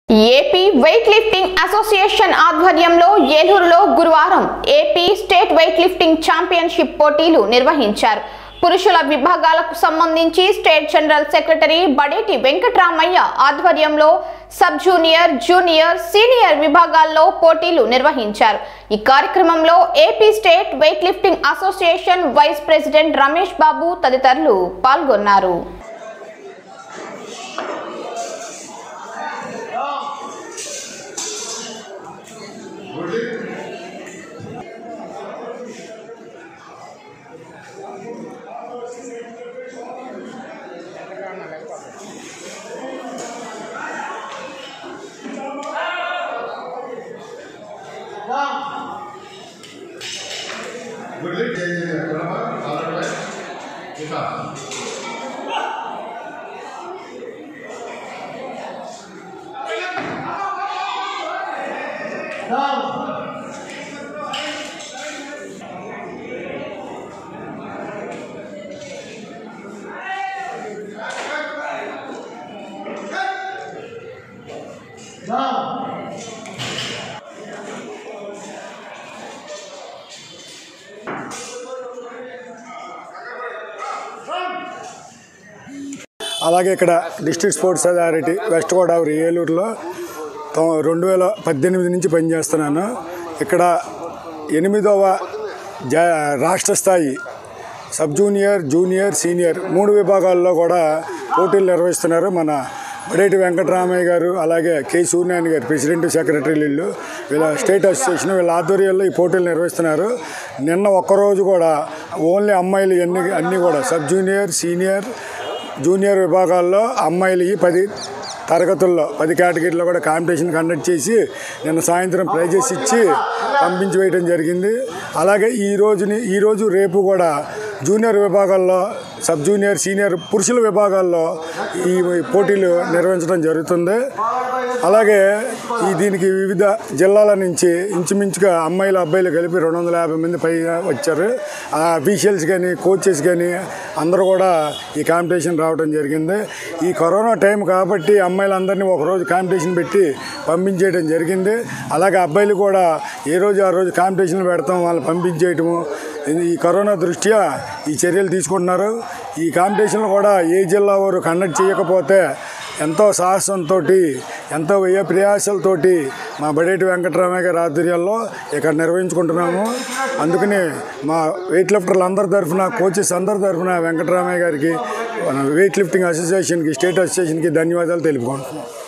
AP wait weightlifting association ఆధ్వర్యంలో ఏలూరులో గురువారం AP state weightlifting championship పోటీలు నిర్వహించారు పురుషుల విభాగాలకు సంబంధించి state general secretary Badeti Venkatramayya ఆధ్వర్యంలో సబ్ జూనియర్ జూనియర్ సీనియర్ విభాగాల్లో పోటీలు నిర్వహించారు ఈ కార్యక్రమంలో AP state weightlifting association vice president Ramesh Babu తదితరులు పాల్గొన్నారు గుడ్లు చేంజ్ కులమ ఆల్రెడీ ఇంకా అలాగే ఇక్కడ district sports authority west Godavari ఏలూరులో తొ- రెండు వేల పద్దెనిమిది నుంచి పనిచేస్తున్నాను ఇక్కడ ఎనిమిదవ జా రాష్ట్ర స్థాయి సబ్ జూనియర్ జూనియర్ సీనియర్ మూడు విభాగాల్లో కూడా పోటీలు నిర్వహిస్తున్నారు మన బడేటి వెంకటరామయ్య గారు అలాగే కె సూర్యనారాయణ గారు ప్రెసిడెంట్ సెక్రటరీ వీళ్ళు వీళ్ళ స్టేట్ అసోసియేషన్ వీళ్ళ ఆధ్వర్యంలో ఈ పోటీలు నిర్వహిస్తున్నారు నిన్న ఒక్కరోజు కూడా ఓన్లీ అమ్మాయిలు అన్ని అన్నీ కూడా సబ్ జూనియర్ సీనియర్ జూనియర్ విభాగాల్లో అమ్మాయిలకి పది తరగతుల్లో పది కేటగిరీలో కూడా కాంపిటీషన్ కండక్ట్ చేసి నిన్న సాయంత్రం ప్రైజెస్ ఇచ్చి పంపించి వేయడం జరిగింది అలాగే ఈ రోజుని ఈరోజు రేపు కూడా జూనియర్ విభాగాల్లో సబ్ జూనియర్ సీనియర్ పురుషుల విభాగాల్లో ఈ పోటీలు నిర్వహించడం జరుగుతుంది అలాగే ఈ దీనికి వివిధ జిల్లాల నుంచి ఇంచుమించుగా అమ్మాయిలు అబ్బాయిలు కలిపి రెండు వందల యాభై మంది పైగా వచ్చారు ఆ అఫీషియల్స్ కానీ కోచెస్ కానీ అందరూ కూడా ఈ కాంపిటీషన్ రావడం జరిగింది ఈ కరోనా టైం కాబట్టి అమ్మాయిలందరినీ ఒకరోజు కాంపిటీషన్ పెట్టి పంపించేయడం జరిగింది అలాగే అబ్బాయిలు కూడా ఏ రోజు ఆ రోజు కాంపిటీషన్లు పెడతాం వాళ్ళు పంపించేయటము ఇది ఈ కరోనా దృష్ట్యా ఈ చర్యలు తీసుకుంటున్నారు ఈ కాంపిటీషన్లు కూడా ఏ జిల్లా వారు కండక్ట్ చేయకపోతే ఎంతో సాహసంతో ఎంతో వ్యయ ప్రయాసాలతోటి మా బడేటి వెంకటరామయ్య గారి ఆధ్వర్యంలో ఇక్కడ నిర్వహించుకుంటున్నాము అందుకని మా వెయిట్ లిఫ్టర్లు అందరి తరఫున కోచెస్ అందరి తరఫున వెంకటరామయ్య గారికి మన వెయిట్ లిఫ్టింగ్ అసోసియేషన్కి స్టేట్ అసోసియేషన్కి ధన్యవాదాలు తెలుపుకుంటున్నాం